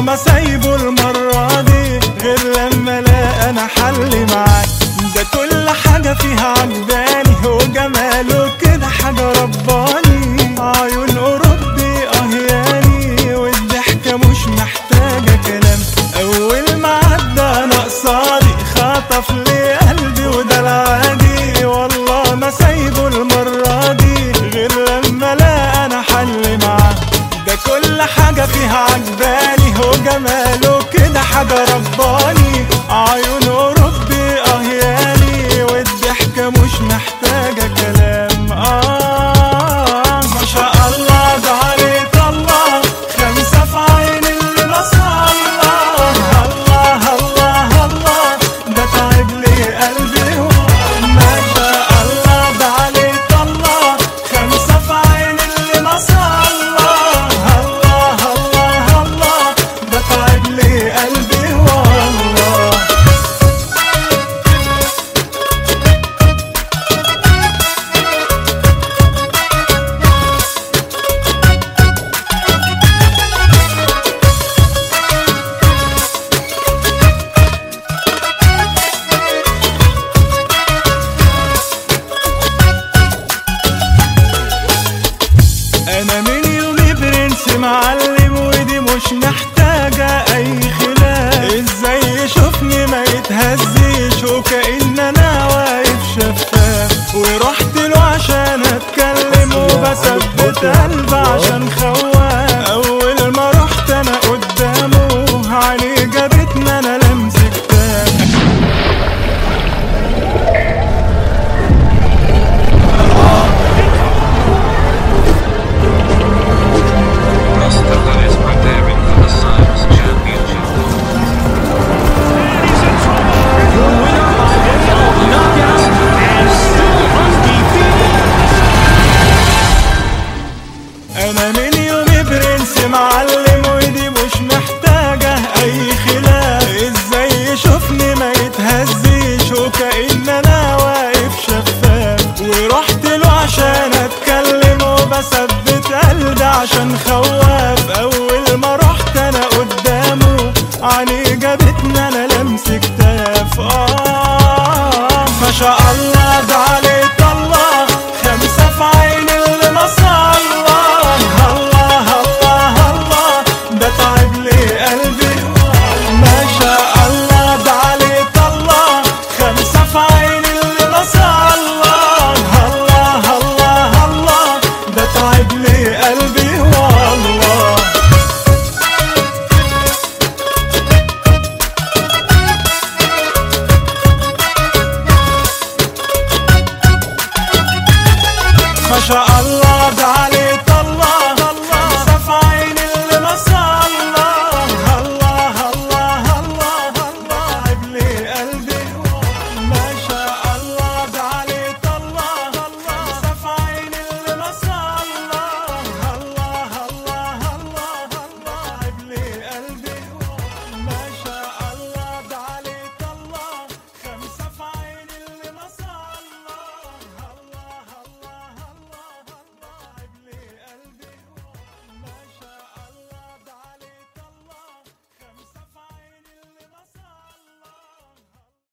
ما سايبه المرة دي غير لما لا انا حل معاك ده كل حاجة فيها عجباني وجماله كده حاجة رباني عيون اوروبي اهياني والضحكة مش محتاجة كلام اول ما عدى انا قصادي خطف لي قلبي وده العادي والله ما سايبه المرة دي غير لما لا انا حل معاه ده كل حاجة فيها عجباني هو جماله كده حاجة رباني عيون اوروبي اهياني والضحكة مش محتاجة كلام اه ما شاء الله ده عليك الله خمسة في عين اللي ما شاء الله الله الله الله ده تعب لي قلبي ما شاء الله ده عليك الله خمسة في عين اللي ما شاء الله الله الله الله ده تعب لي قلبي والله انا من يومي برنس معلم ودي مش محتاجة اي خلاف ازاي يشوفني ما يتهزيش وكأن انا واقف شفاف ورحت له عشان اتكلم وبثبت قلبي عشان خواف اول ما رحت انا قدامه عليه جابتني انا لمسك تاني Rastafari is preparing for the Science Championship. انا من يومي برنس معلم ودي مش محتاجة اي خلاف ازاي يشوفني ما يتهزيش وكأن انا واقف شفاف ورحت له عشان اتكلم وبثبت قلبي عشان خواف اول ما رحت انا قدامه عليه جابتني انا لمس كتاف اه ما شاء الله